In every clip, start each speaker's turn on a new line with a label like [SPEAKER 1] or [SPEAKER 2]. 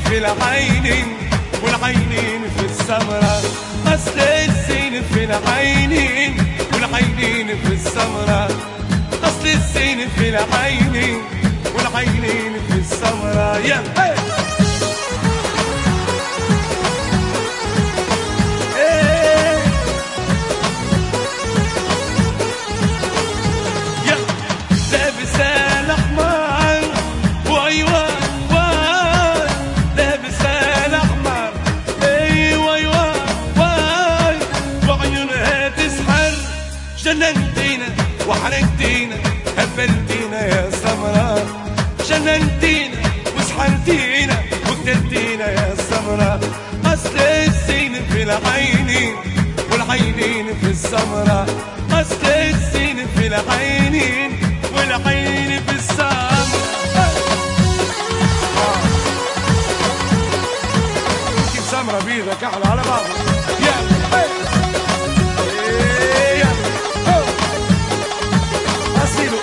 [SPEAKER 1] في العينين والعينين في السمرة أصل الزين في العينين والعينين في السمرة أصل الزين في العينين والعينين في السمرة يا hey! إيه. يا لابس الاحمر وايوه واي لابس الاحمر ايوه ايوه واي وعيونها تسحر جننتينا وحرقتينا هبلتينا يا سمرة جننتينا وسحرتينا وقتلتينا يا سمرة اصل الزين في العينين والعينين في السمرة اصل الزين في العينين والعين في السمرة كيف سمرة بيضة كحل على بعض يلا إيه، يلا أوه. أصيله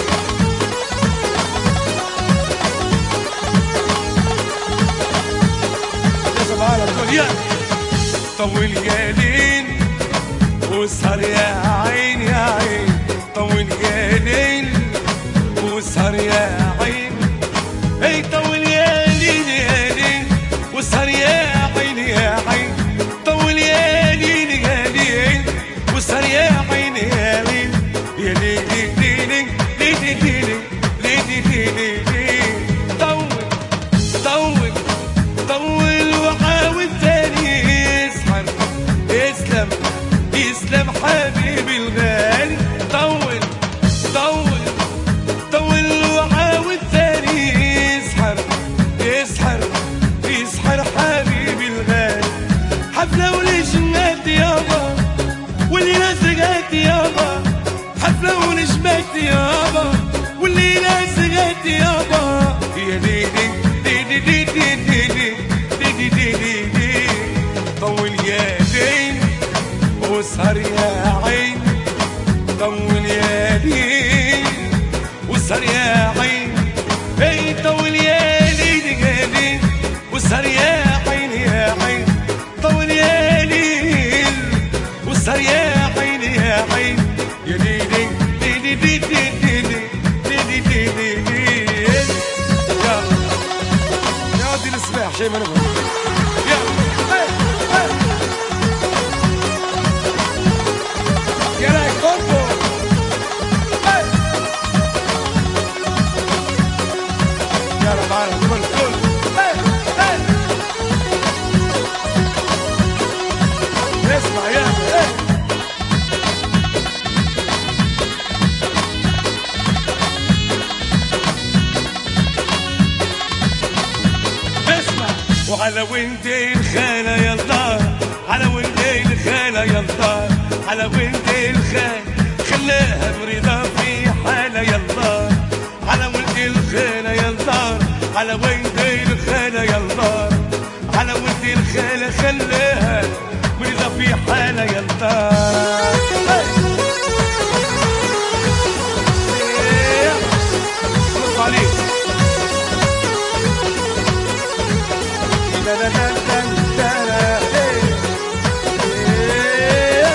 [SPEAKER 1] لازم على الكل يلا طول يا ليل واسهر يا عين يا عين طول يا ليل واسهر يا عين اي طول يا ليل يا ليل واسهر يا عين يا عين طول يا ليل يا ليل واسهر يا عين يا ليل يا ليل ليل ليل ليل ليل ليل ليل ليل طول طول طول وحاول تاني يسحر يسلم يسلم حبيبي الغالي طول طول طول وحاول تاني يسحر يسحر يسحر حبيبي الغالي حفلة ولجنات يابا واللي لازقات يابا حفلة ونجمات يابا واللي لازقات يابا يا ليلي ليلي ليلي ليلي ليلي ليلي ليلي طول يا ليل واسهر يا عين طول يا ليل واسهر يا عين اي طول يا ليل يا ليل واسهر يا عين يا عين طول يا ليل واسهر يا عين يا عين يا ليلي ليلي ليلي ليلي ليلي ليلي ليلي يا يا ودي الصباح شيء ما نفهم يا هي، هي. يا رايك كومبو هي. يلا معنا كل كل هي، هي. اسمع يا هي. اسمع وعلى وندي الخالة يلا على وندي الخالة يلا على وندي الخال خلاها مريضة في حالة يلا على وندي الخالة يلا على وندي الخالة يلا على وندي الخالة خلاها مريضة في حالة يلا إيه. خلص عليك لا لا لا لا لا لا إيه. إيه.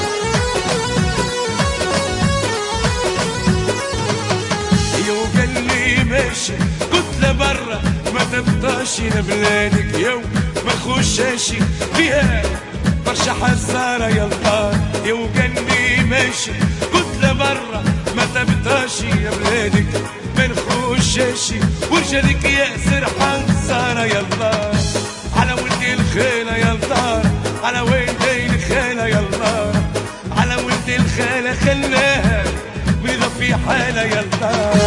[SPEAKER 1] يو قال لي ماشي قلت له برا ما تبطاش لبلادك يو ما تخشاش فيها برشا حزارة يلا يو قال لي ماشي قلت له برا ما تبطاش يا بلادك ما نخشاش ورجالك ياسر حزارة يلا على ولدي الخيلة يلا على ولدي الخيلة يلا على ولدي الخيلة خلاها بيضة في حالة يلا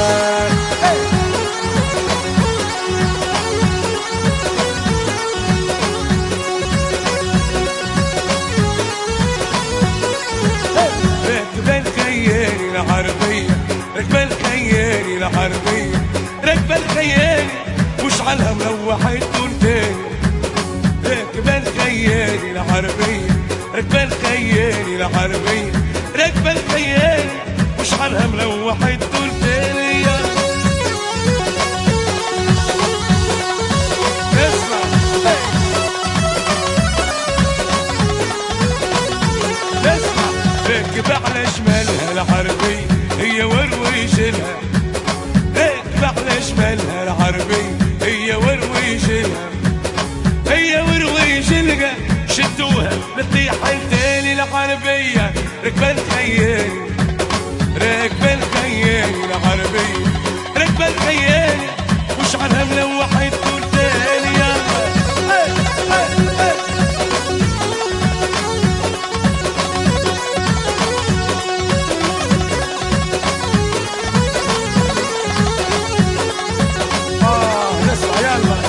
[SPEAKER 1] راكبة الخيالي العربية راكبة الخيالي العربية راكبة الخيالي وش على مروحة دور تاني راكبة الخيالي العربية راكبة الخيالي العربية راكبة الخيالي وش على مروحة دور تاني اسمع راكب على شمالها العربي هي ورويشلها راكب على شمالها العربي هي ورويشلها هي ورويشلها شدوها لطيح التالي العربية ركبة الخيال راكبة الخيال العربية راكبة الخيال وشعرها ملوح الدور تاني يلا هي هي هي آه نسمع يلا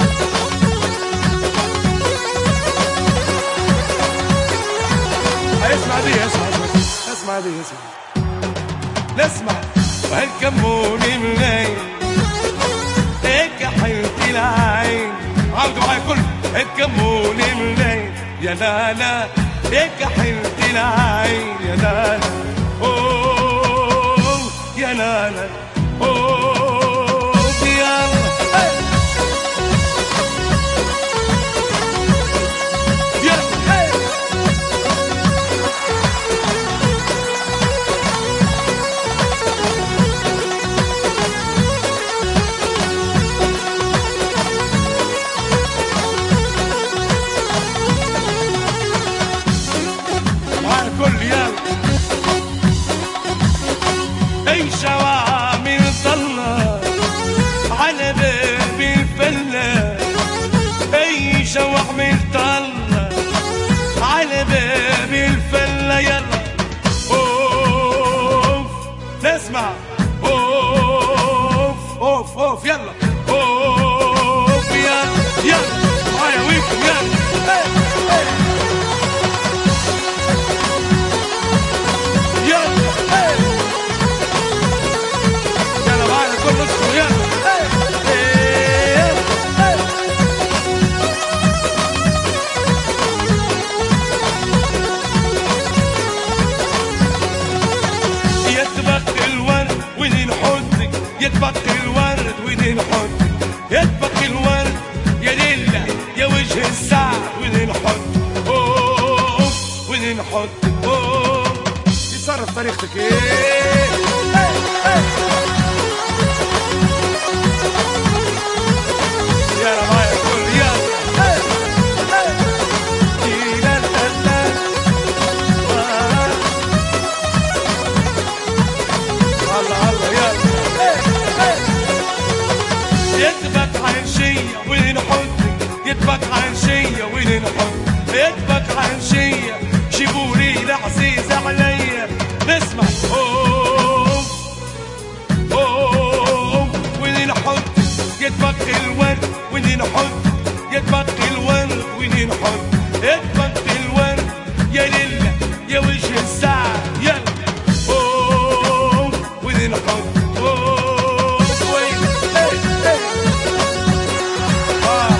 [SPEAKER 1] اسمع دي اسمع اسمع اسمع دي اسمع نسمع وهالكموني من الليل هيك حلت العين عودوا معايا كل هالكموني من الليل يا لالا هيك حلت العين يا لالا اوه يا لالا اوه يلا هي. يلا هي. معانا كل يلا اي شوامل ضلة على باب الفلة اي شوامل ضلة على باب الفلة يلا اوف نسمع اوف اوف اوف يلا اوف يلا يلا معايا ويكم يلا هي هي يلا هي. يلا معانا كل نص يلا هي. هي. هي. يتبقى الورد وين نحطك يتبقى الورد وين نحطك يتبقى الورد يا ليلى يا وجه السعد وين نحط اوه وين نحط اوه يتصرف طريقتك ايه إيه، إيه. يلا معايا كل يلا إيه، إيه. لا، لا، لا. آه. الله الله يلا إيه، إيه. يتبك عن شيء وين نحطك يتبك عن شيء وين نحط يتبك عن شيء جيبولي العزيز عليا نسمع اوه اوه وين نحط يتبك الورد وين نحط يتبك الورد وين نحط يتبك الورد يا ليلى يا وجه الساعة يلا اوه وين نحط اوه وين إيه، إيه. آه.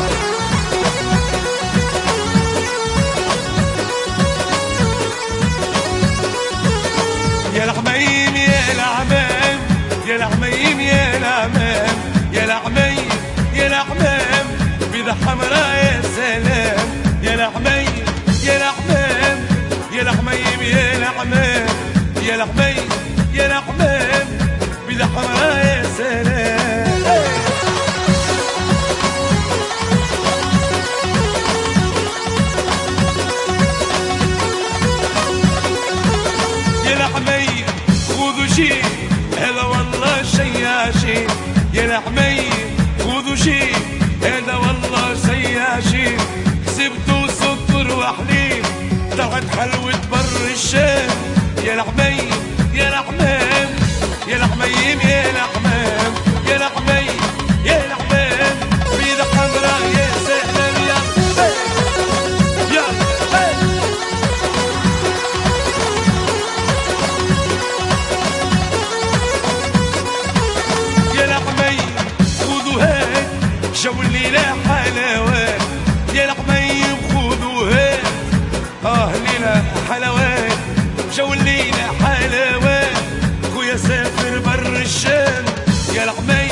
[SPEAKER 1] يا العميم يا العمام يا العميم يا العمام يا العميم يا العمام بيضة حمراء يا سلام يا العميم يا العمام يا العميم يا العمام يا العميم يا العمام بيضة حمراء يا سلام يا العمية خذوا شي هذا والله شياشين يا العمية خذوا شي هذا والله شياشين كسبتوا سكر وحليب طلعت حلوة بر الشام يا العمية يا العمام يا العميم يا العمام يا العميم يا العمام بيضة حمراء يا سلام يا يا hey. يا العمي خذوا هات جو الليلة حلاوات يا العمي خذوا هات اه ليلة حلاوات جو الليلة حلاوات خويا سافر بر الشام يا العمي